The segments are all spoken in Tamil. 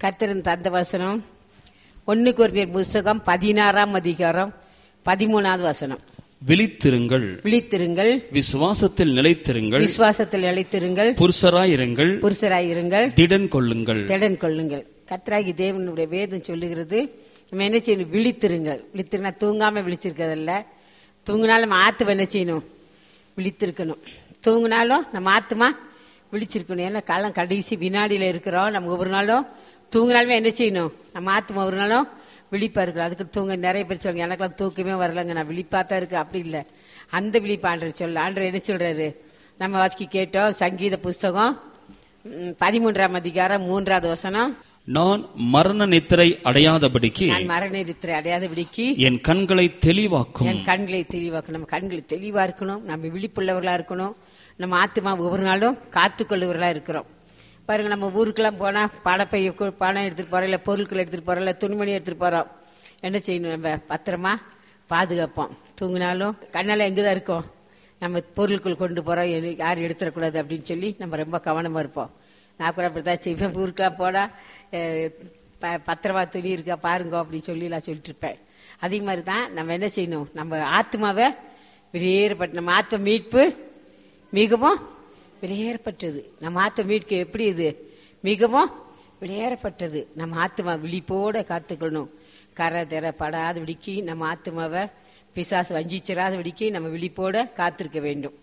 கர்த்தரின் தந்த வசனம் ஒன்னு குருந்தியர் புஸ்தகம் பதினாறாம் அதிகாரம் பதிமூணாவது வசனம் விழித்திருங்கள் விழித்திருங்கள் விசுவாசத்தில் நிலைத்திருங்கள் விசுவாசத்தில் அழைத்திருங்கள் புருஷராயிருங்கள் புருஷராயிருங்கள் திடன் கொள்ளுங்கள் திடன் கொள்ளுங்கள் கத்ராகி தேவனுடைய வேதம் சொல்லுகிறது நம்ம என்ன செய்யணும் விழித்திருங்கள் விழித்திருந்தா தூங்காம விழிச்சிருக்கிறதில்ல தூங்கினாலும் நம்ம ஆத்துவ என்ன செய்யணும் விழித்திருக்கணும் தூங்கினாலும் நம்ம ஆத்துமா விழிச்சிருக்கணும் ஏன்னா காலம் கடைசி வினாடியில இருக்கிறோம் நம்ம ஒவ்வொரு நாளும் தூங்கினாலுமே என்ன செய்யணும் நம்ம ஆத்துமா ஒரு நாளும் விழிப்பா இருக்கிறோம் அதுக்கு தூங்க நிறைய பேர் சொல்லுங்க எனக்கெல்லாம் தூக்கமே வரலங்க நான் விழிப்பா தான் இருக்கு அப்படி இல்லை அந்த விழிப்பு ஆண்டர் சொல்ல ஆண்டர் என்ன சொல்றாரு நம்ம வாசிக்கு கேட்டோம் சங்கீத புஸ்தகம் ம், பதிமூன்றாம் அதிகாரம் மூன்றாவது வசனம் நான் மரண நித்திரை அடையாதபடிக்கு நான் மரண இருத்திரை அடையாதபடிக்கு என் கண்களை தெளிவாக்கும் என் கண்களை தெளிவாக்கணும் நம்ம கண்களை தெளிவா இருக்கணும் நம்ம விழிப்புள்ளவர்களா இருக்கணும் நம்ம ஆத்மா ஒவ்வொரு நாளும் காத்துக்கொள்ளுவர்களா இருக்கிறோம் பாருங்க நம்ம ஊருக்கெல்லாம் போனா பணப்பை கு- பணம் எடுத்துட்டு போறோம் இல்ல பொருட்கள் எடுத்துட்டு போறோம் இல்ல துணிமணி எடுத்துட்டு போறோம் என்ன செய்யணும் நம்ம பத்திரமா பாதுகாப்போம் தூங்கினாலும் கண்ணால எங்கதான் இருக்கோம் நம்ம பொருட்கள் கொண்டு போறோம் எது- யாரும் எடுத்துடக்கூடாது அப்படின்னு சொல்லி நம்ம ரொம்ப கவனமா இருப்போம் நான் கூட அப்படித்தான் செய்வேன் ஊருக்கெல்லாம் போனா அஹ், ப- பத்திரமா துணி இருக்கா பாருங்க அப்படின்னு சொல்லி நான் சொல்லிட்டு இருப்பேன் அதே மாதிரி தான் நம்ம என்ன செய்யணும் நம்ம ஆத்மாவை வெளியேறப்பட்ட நம்ம ஆத்ம மீட்பு மிகவும் வெளியேறப்பட்டது நம்ம ஆத்ம மீட்பு எப்படி இது மிகவும் வெளியேறப்பட்டது நம்ம ஆத்மா விழிப்போட காத்துக்கணும் கரை தெர படாதபடிக்கு நம்ம ஆத்மாவை பிசாசு வஞ்சிச்சிடாதபடிக்கு நம்ம விழிப்போட காத்திருக்க வேண்டும்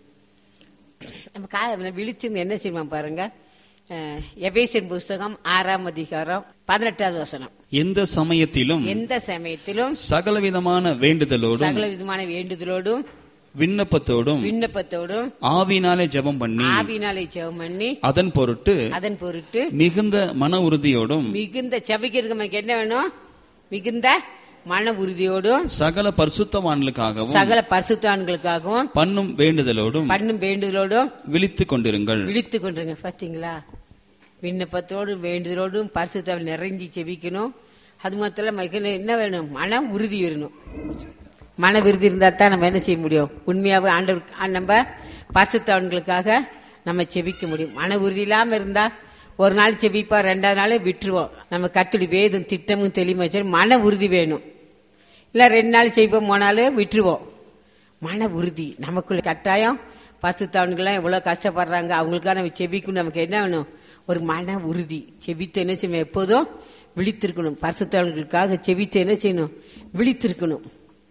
நம்ம கா விழிச்சிருந்து என்ன செய்வோம் பாருங்க அஹ், எபேசியன் புஸ்தகம் ஆறாம் அதிகாரம் பதினெட்டாவது வசனம் எந்த சமயத்திலும் எந்த சமயத்திலும் சகலவிதமான வேண்டுதலோடும் சகல விதமான வேண்டுதலோடும் விண்ணப்பத்தோடும் விண்ணப்பத்தோடும் ஆவினாலே ஜெபம் பண்ணி ஆவினாலே ஜெபம் பண்ணி அதன் பொருட்டு அதன் பொருட்டு மிகுந்த மன உறுதியோடும் மிகுந்த செபிக்கிறதுக்கு நமக்கு என்ன வேணும் மிகுந்த மன உறுதியோடும் சகல பரிசுத்தவான்களுக்காகவும் சகல பரிசுத்தான்களுக்காகவும் பண்ணும் வேண்டுதலோடும் பண்ணும் வேண்டுதலோடும் விழித்துக் கொண்டிருங்கள் விழித்து கொண்டுருங்க பாத்தீங்களா விண்ணப்பத்தோடும் வேண்டுதலோடும் பரிசுத்தாவில் நிறைஞ்சி செபிக்கணும் அது மாத்திரம் நமக்கு என்ன- என்ன வேணும் மன உறுதி வரணும் மன விருதி இருந்தா தான் நம்ம என்ன செய்ய முடியும் உண்மையாவே ஆண்டவர் ஆ, நம்ம பரிசுத்தவன்களுக்காக நம்ம செபிக்க முடியும் மன உறுதி இல்லாம இருந்தா ஒரு நாள் செபிப்பா ரெண்டாவது நாள் விட்டுருவோம் நம்ம கத்துடி வேதம் திட்டமும் தெளிவுமா வச்சு மன உறுதி வேணும் இல்ல ரெண்டு நாள் செய்வோம் மூணு நாள் விட்டுருவோம் மன உறுதி நமக்குள்ள கட்டாயம் பசுத்தவன்கள்லாம் எவ்வளவு கஷ்டப்படுறாங்க அவங்களுக்காக நம்ம செபிக்கணும் நமக்கு என்ன வேணும் ஒரு மன உறுதி செபித்து என்ன செய்யணும் எப்போதும் விழித்திருக்கணும் பரிசுத்தவன்களுக்காக செபித்து என்ன செய்யணும் விழித்திருக்கணும்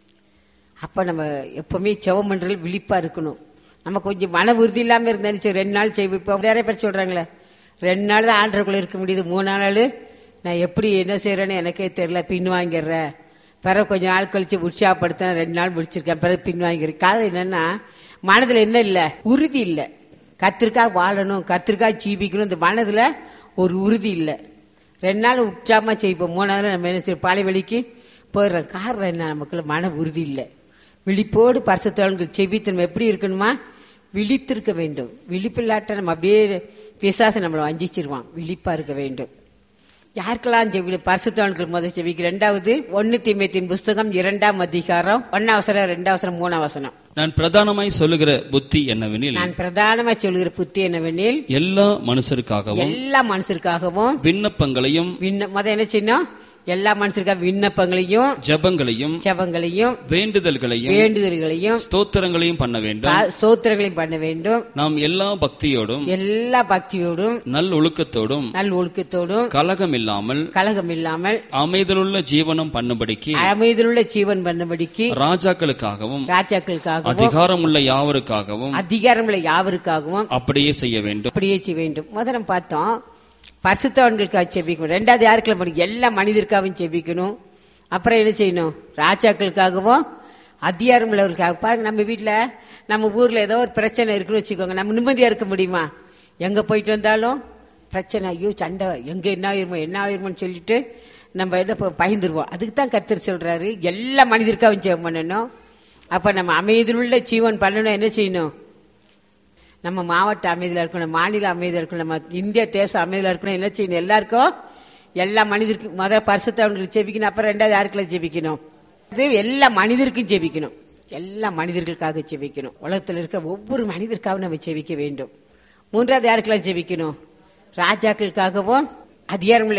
அப்ப நம்ம எப்பவுமே செவம் பண்றது விழிப்பா இருக்கணும் நம்ம கொஞ்சம் மன உறுதி இல்லாம இருந்தாலும் சரி ரெண்டு நாள் செய்வோம் இப்போ நிறைய பேர் சொல்றாங்களே ரெண்டு நாள் தான் ஆண்டருக்குள்ள இருக்க முடியுது மூணு நாள் நான் எப்படி என்ன செய்யறேன்னு எனக்கே தெரியல பின் வாங்கிடுறேன் பிறகு கொஞ்ச நாள் கழிச்சு உற்சாகப்படுத்தின ரெண்டு நாள் முடிச்சிருக்கேன் பிறகு பின் வாங்கிடுறேன் காரணம் என்னன்னா மனதுல என்ன இல்ல உறுதி இல்ல கத்திரிக்காய் வாழணும் கத்திரிக்காய் ஜீவிக்கணும் இந்த மனதுல ஒரு உறுதி இல்ல ரெண்டு நாள் உற்சாகமா செய்வோம் மூணாவது நம்ம என்ன செய்வோம் பாலை வலிக்கு போயிடுறோம் காரணம் என்ன நமக்குள்ள மன உறுதி இல்லை விழிப்போடு பரிசுத்தவன்கள் செபித்து நம்ம எப்படி இருக்கணுமா விழித்திருக்க வேண்டும் விழிப்பில்லாட்ட நம்ம அப்படியே பிசாசு நம்மளை வஞ்சிச்சிருவான் விழிப்பா இருக்க வேண்டும் யாருக்கெல்லாம் செவி பரிசுத்தவன்கள் முதல் செவிக்கு ரெண்டாவது ஒன்னு தீமையத்தின் புஸ்தகம் இரண்டாம் அதிகாரம் ஒன்னாவசரம் ரெண்டாவசரம் மூணாவசனம் நான் பிரதானமாய் சொல்லுகிற புத்தி என்னவெனில் நான் பிரதானமா சொல்கிற புத்தி என்னவெனில் எல்லா மனுஷருக்காகவும் எல்லா மனுஷருக்காகவும் விண்ணப்பங்களையும் விண்ண முத என்ன செய்யணும் எல்லா மனுஷருக்காக விண்ணப்பங்களையும் ஜெபங்களையும் ஜெபங்களையும் வேண்டுதல்களையும் வேண்டுதல்களையும் ஸ்தோத்திரங்களையும் பண்ண வேண்டும் பா- சோத்திரங்களையும் பண்ண வேண்டும் நாம் எல்லா பக்தியோடும் எல்லா பக்தியோடும் நல் ஒழுக்கத்தோடும் நல் ஒழுக்கத்தோடும் கலகம் இல்லாமல் கலகம் இல்லாமல் அமைதலுள்ள ஜீவனம் பண்ணும்படிக்கு அமைதியுள்ள ஜீவன் பண்ணும்படிக்கு ராஜாக்களுக்காகவும் ராஜாக்களுக்காகவும் அதிகாரமுள்ள யாவருக்காகவும் அதிகாரமுள்ள யாவருக்காகவும் அப்படியே செய்ய வேண்டும் அப்படியே செய்ய வேண்டும் முதல்ல பார்த்தோம் பரிசுத்தவன்களுக்காக செபிக்கணும் ரெண்டாவது யாருக்குள்ள பண்ணி எல்லா மனிதருக்காகவும் செபிக்கணும் அப்புறம் என்ன செய்யணும் ராஜாக்களுக்காகவும் அதிகாரம் உள்ளவர்களுக்காக பாருங்க நம்ம வீட்ல நம்ம ஊர்ல ஏதோ ஒரு பிரச்சனை இருக்குன்னு வச்சுக்கோங்க நம்ம நிம்மதியா இருக்க முடியுமா எங்க போயிட்டு வந்தாலும் பிரச்சனை ஐயோ சண்டை எங்க என்ன ஆயிருமோ என்ன ஆயிருமோன்னு சொல்லிட்டு நம்ம என்ன ப- பயந்துருவோம் அதுக்கு தான் கத்தர் சொல்றாரு எல்லா மனிதருக்காகவும் ஜெபம் பண்ணணும் அப்ப நம்ம அமைதியுள்ள ஜீவன் பண்ணணும் என்ன செய்யணும் நம்ம மாவட்ட அமைதியில் இருக்கணும் மாநில அமைதியில் இருக்கணும் நம்ம இந்திய தேசம் அமைதியில் இருக்கணும் என்ன செய்யணும் எல்லாருக்கும் எல்லா மனிதருக்கும் முதல்ல பரிசுத்தவங்களுக்கு ஜெபிக்கணும் அப்புறம் ரெண்டாவது யாருக்கெல்லாம் ஜெபிக்கணும் இது எல்லா மனிதருக்கும் ஜெபிக்கணும் எல்லா மனிதர்களுக்காக ஜெபிக்கணும் உலகத்தில் இருக்க ஒவ்வொரு மனிதருக்காகவும் நம்ம ஜெபிக்க வேண்டும் மூன்றாவது யாருக்கெல்லாம் ஜெபிக்கணும் ராஜாக்களுக்காகவும் அதிகாரம்